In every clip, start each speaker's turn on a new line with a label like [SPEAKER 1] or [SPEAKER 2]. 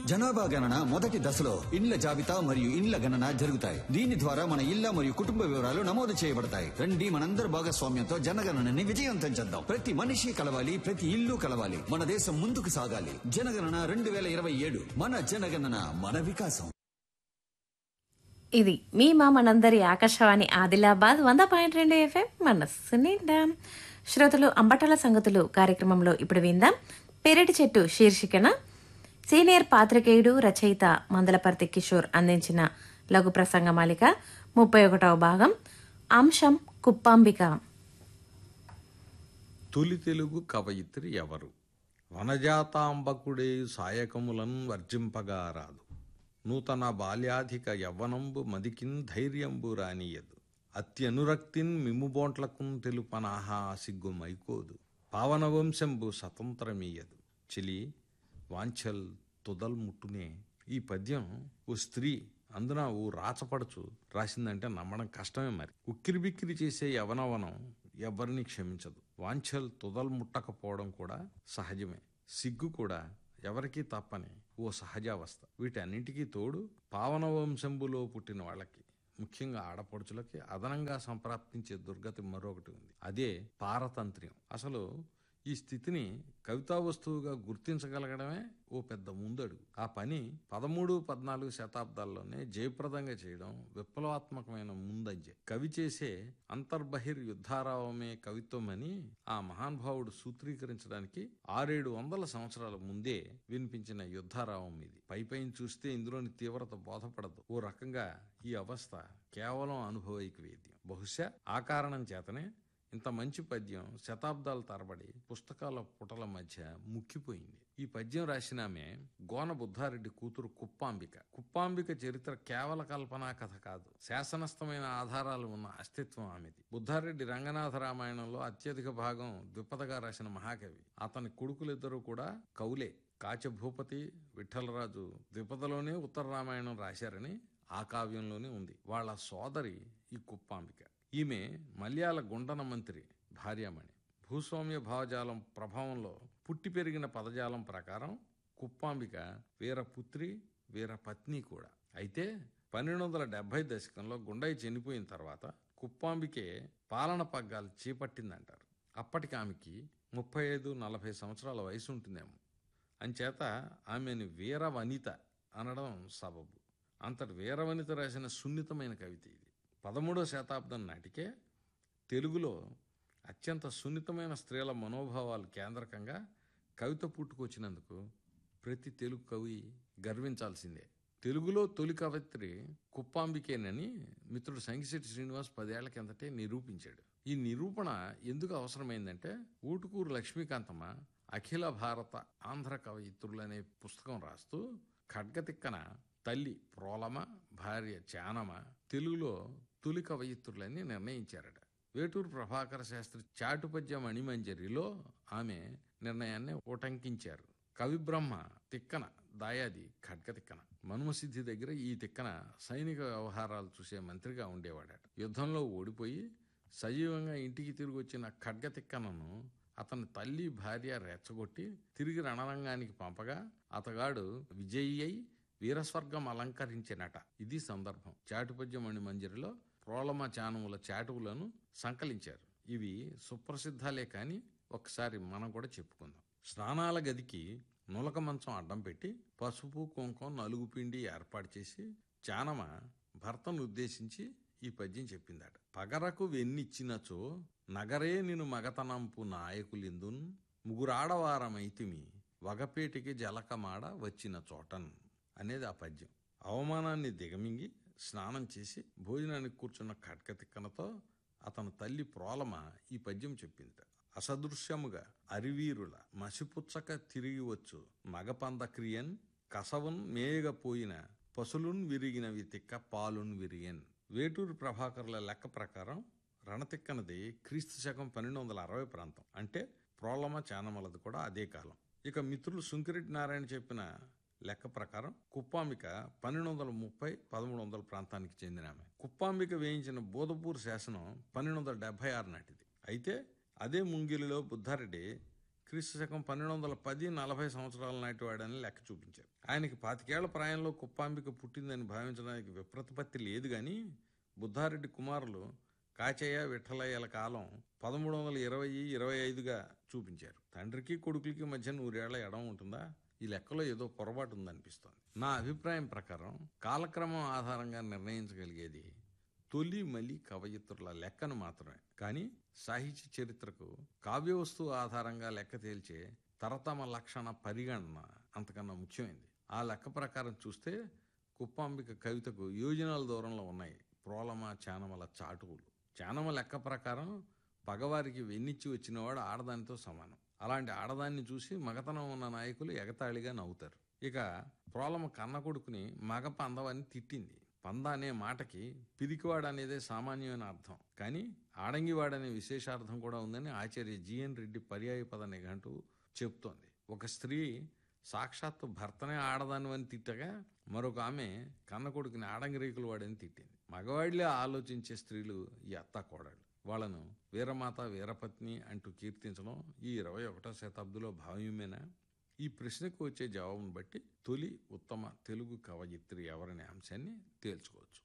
[SPEAKER 1] జనాభా గణన మొదటి దశలో ఇండ్ల జాబితా మరియు ఇండ్ల గణన జరుగుతాయి దీని ద్వారా మన ఇళ్ల మరియు కుటుంబ వివరాలు నమోదు చేయబడతాయి రండి మనందరి భాగస్వామ్యంతో జనగణనని విజయవంతం చేద్దాం ప్రతి మనిషి కలవాలి ప్రతి ఇల్లు కలవాలి మన దేశం ముందుకు సాగాలి జనగణన రెండు వేల ఇరవై ఏడు మన జనగణన మన వికాసం
[SPEAKER 2] ఇది మీ మా మనందరి ఆకాశవాణి ఆదిలాబాద్ వంద పాయింట్ రెండు ఎఫ్ఎం మనస్సు నిండా శ్రోతలు అంబటాల సంగతులు కార్యక్రమంలో ఇప్పుడు విందాం పెరటి చెట్టు శీర్షికన సీనియర్ పాత్రికేయుడు రచయిత మందలపర్తి కిషోర్ అందించిన లఘు ప్రసంగమాలిక ముప్పై ఒకటవ భాగం అంశం కుప్పాంబిక
[SPEAKER 3] తొలి తెలుగు కవయిత్రి ఎవరు వనజాతాంబకుడే సాయకములను వర్జింపగా రాదు నూతన బాల్యాధిక యవ్వనంబు మదికిన్ ధైర్యంబు రానియదు అత్యనురక్తిన్ మిమ్ముబోంట్లకున్ తెలుపనాహా సిగ్గు మైకోదు పావనవంశంబు స్వతంత్రమీయదు చిలి వాంఛల్ తుదల్ ముట్టునే ఈ పద్యం ఓ స్త్రీ అందున ఓ రాచపడుచు రాసిందంటే నమ్మడం కష్టమే మరి ఉక్కిరి బిక్కిరి చేసే యవనవనం ఎవరిని క్షమించదు వాంఛల్ తుదల్ ముట్టకపోవడం కూడా సహజమే సిగ్గు కూడా ఎవరికీ తప్పని ఓ సహజావస్థ వీటన్నిటికీ తోడు పావన వంశంబులో పుట్టిన వాళ్ళకి ముఖ్యంగా ఆడపడుచులకి అదనంగా సంప్రాప్తించే దుర్గతి మరొకటి ఉంది అదే పారతంత్ర్యం అసలు ఈ స్థితిని కవితా వస్తువుగా గుర్తించగలగడమే ఓ పెద్ద ముందడుగు ఆ పని పదమూడు పద్నాలుగు శతాబ్దాల్లోనే జయప్రదంగా చేయడం విప్లవాత్మకమైన ముందంజె కవి చేసే అంతర్బహిర్ యుద్ధారావమే కవిత్వం అని ఆ మహానుభావుడు సూత్రీకరించడానికి ఆరేడు వందల సంవత్సరాల ముందే వినిపించిన యుద్ధారావం ఇది పై పైన చూస్తే ఇందులోని తీవ్రత బోధపడదు ఓ రకంగా ఈ అవస్థ కేవలం అనుభవైక వేద్యం బహుశా ఆ కారణం చేతనే ఇంత మంచి పద్యం శతాబ్దాల తరబడి పుస్తకాల పుటల మధ్య ముక్కిపోయింది ఈ పద్యం రాసినామే గోన బుద్ధారెడ్డి కూతురు కుప్పాంబిక కుప్పాంబిక చరిత్ర కేవల కల్పనా కథ కాదు శాసనస్థమైన ఆధారాలు ఉన్న అస్తిత్వం ఆమెది బుద్ధారెడ్డి రంగనాథ రామాయణంలో అత్యధిక భాగం ద్విపదగా రాసిన మహాకవి అతని కొడుకులిద్దరూ కూడా కవులే కాచ భూపతి విఠలరాజు ద్విపదలోనే ఉత్తర రామాయణం రాశారని ఆ కావ్యంలోనే ఉంది వాళ్ళ సోదరి ఈ కుప్పాంబిక ఈమె మలయాళ గుండన మంత్రి భార్యామణి భూస్వామ్య భావజాలం ప్రభావంలో పుట్టి పెరిగిన పదజాలం ప్రకారం కుప్పాంబిక వీరపుత్రి వీరపత్ని కూడా అయితే పన్నెండు వందల డెబ్బై దశకంలో గుండయ్య చనిపోయిన తర్వాత కుప్పాంబికే పాలన పగ్గాలు చేపట్టిందంటారు అప్పటికి ఆమెకి ముప్పై ఐదు నలభై సంవత్సరాల వయసు ఉంటుందేమో అంచేత ఆమెను వీరవనిత అనడం సబబు అంతటి వీరవనిత రాసిన సున్నితమైన కవిత ఇది పదమూడవ శతాబ్దం నాటికే తెలుగులో అత్యంత సున్నితమైన స్త్రీల మనోభావాలు కేంద్రకంగా కవిత పుట్టుకొచ్చినందుకు ప్రతి తెలుగు కవి గర్వించాల్సిందే తెలుగులో తొలి కవయిత్రి కుప్పాంబికేనని మిత్రుడు సంగిశెట్టి శ్రీనివాస్ పదేళ్ల కిందటే నిరూపించాడు ఈ నిరూపణ ఎందుకు అవసరమైందంటే ఊటుకూరు లక్ష్మీకాంతమ్మ అఖిల భారత ఆంధ్ర కవయిత్రులు అనే పుస్తకం రాస్తూ ఖడ్గతిక్కన తల్లి ప్రోలమ భార్య చానమ తెలుగులో తొలి కవయిత్రులని నిర్ణయించారట వేటూరు ప్రభాకర శాస్త్రి చాటుపద్య మణిమంజరిలో ఆమె నిర్ణయాన్ని ఉటంకించారు కవిబ్రహ్మ తిక్కన దాయాది ఖడ్గ తిక్కన మనుమసిద్ధి దగ్గర ఈ తిక్కన సైనిక వ్యవహారాలు చూసే మంత్రిగా ఉండేవాడట యుద్ధంలో ఓడిపోయి సజీవంగా ఇంటికి తిరిగి వచ్చిన ఖడ్గ తిక్కనను అతని తల్లి భార్య రెచ్చగొట్టి తిరిగి రణరంగానికి పంపగా అతగాడు విజయీ అయి వీరస్వర్గం అలంకరించినట ఇది సందర్భం చాటుపద్యమణి మంజరిలో ప్రోలమ చానముల చాటువులను సంకలించారు ఇవి సుప్రసిద్ధాలే కాని ఒకసారి మనం కూడా చెప్పుకుందాం స్నానాల గదికి నులక మంచం అడ్డం పెట్టి పసుపు కుంకుమ నలుగు పిండి ఏర్పాటు చేసి చానమ భర్తను ఉద్దేశించి ఈ పద్యం చెప్పిందట పగరకు వెన్నిచ్చినచో నగరే నిను మగతనంపు నాయకులిందున్ ముగురాడవారమైతిమి వగపేటికి జలకమాడ వచ్చిన చోటన్ అనేది ఆ పద్యం అవమానాన్ని దిగమింగి స్నానం చేసి భోజనానికి కూర్చున్న ఖడ్గతిక్కనతో అతని తల్లి ప్రోలమ ఈ పద్యం చెప్పింది అసదృశ్యముగా అరివీరుల మసిపుచ్చక తిరిగి వచ్చు మగపంద క్రియన్ కసవున్ మేయగపోయిన పసులున్ విరిగినవి తిక్క పాలున్ విరియన్ వేటూరు ప్రభాకర్ల లెక్క ప్రకారం రణతిక్కనది క్రీస్తు శకం పన్నెండు వందల అరవై ప్రాంతం అంటే ప్రోలమ చానమలది కూడా అదే కాలం ఇక మిత్రులు సుంకిరెడ్డి నారాయణ చెప్పిన లెక్క ప్రకారం కుప్పాంబిక పన్నెండు వందల ముప్పై పదమూడు వందల ప్రాంతానికి చెందిన ఆమె కుప్పాంబిక వేయించిన బోధపూర్ శాసనం పన్నెండు వందల డెబ్బై ఆరు నాటిది అయితే అదే ముంగిలిలో బుద్ధారెడ్డి క్రీస్తు శకం పన్నెండు వందల పది నలభై సంవత్సరాల నాటి వాడని లెక్క చూపించారు ఆయనకి పాతికేళ్ల ప్రాయంలో కుప్పాంబిక పుట్టిందని భావించడానికి విప్రతిపత్తి లేదు కానీ బుద్ధారెడ్డి కుమారులు కాచయ్య విఠలయ్యల కాలం పదమూడు వందల ఇరవై ఇరవై ఐదుగా చూపించారు తండ్రికి కొడుకులకి మధ్య నూరేళ్ల ఎడం ఉంటుందా ఈ లెక్కలో ఏదో పొరపాటు ఉందనిపిస్తోంది నా అభిప్రాయం ప్రకారం కాలక్రమం ఆధారంగా నిర్ణయించగలిగేది తొలి మలి కవయిత్రుల లెక్కను మాత్రమే కానీ సాహిత్య చరిత్రకు కావ్య వస్తువు ఆధారంగా లెక్క తేల్చే తరతమ లక్షణ పరిగణన అంతకన్నా ముఖ్యమైంది ఆ లెక్క ప్రకారం చూస్తే కుప్పాంబిక కవితకు యోజనాల దూరంలో ఉన్నాయి ప్రోలమ చానమల చాటువులు చానమ లెక్క ప్రకారం పగవారికి వెన్నిచ్చి వచ్చినవాడు ఆడదానితో సమానం అలాంటి ఆడదాన్ని చూసి మగతనం ఉన్న నాయకులు ఎగతాళిగా నవ్వుతారు ఇక ప్రోలమ కన్న కొడుకుని మగ పందవని తిట్టింది పంద అనే మాటకి పిరికివాడు అనేదే సామాన్యమైన అర్థం కానీ ఆడంగివాడనే విశేషార్థం కూడా ఉందని ఆచార్య జిఎన్ రెడ్డి పర్యాయ పద నిఘంటు చెప్తోంది ఒక స్త్రీ సాక్షాత్తు భర్తనే ఆడదానివని తిట్టగా మరొక ఆమె కన్న కొడుకుని ఆడంగి రేకులు వాడని తిట్టింది మగవాడిలే ఆలోచించే స్త్రీలు ఈ అత్త కోడళ్ళు వాళ్ళను వీరమాత వీరపత్ని అంటూ కీర్తించడం ఈ ఇరవై ఒకటో శతాబ్దిలో భావ్యమేనా ఈ ప్రశ్నకు వచ్చే జవాబును బట్టి తొలి ఉత్తమ తెలుగు కవయిత్రి ఎవరనే అంశాన్ని తేల్చుకోవచ్చు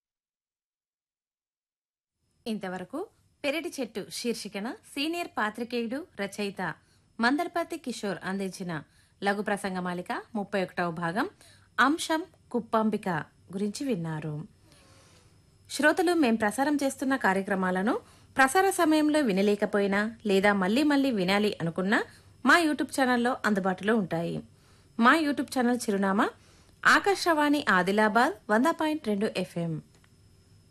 [SPEAKER 2] ఇంతవరకు పెరటి చెట్టు శీర్షికన సీనియర్ పాత్రికేయుడు రచయిత మందర్పతి కిషోర్ అందించిన లఘు ప్రసంగమాలిక ముప్పై ఒకటవ భాగం అంశం కుప్పంబిక గురించి విన్నారు శ్రోతలు మేం ప్రసారం చేస్తున్న కార్యక్రమాలను ప్రసార సమయంలో వినలేకపోయినా లేదా మళ్ళీ మళ్ళీ వినాలి అనుకున్నా మా యూట్యూబ్ ఛానల్లో అందుబాటులో ఉంటాయి మా యూట్యూబ్ ఛానల్ చిరునామా ఆకాశవాణి ఆదిలాబాద్ వంద పాయింట్ రెండు ఎఫ్ఎం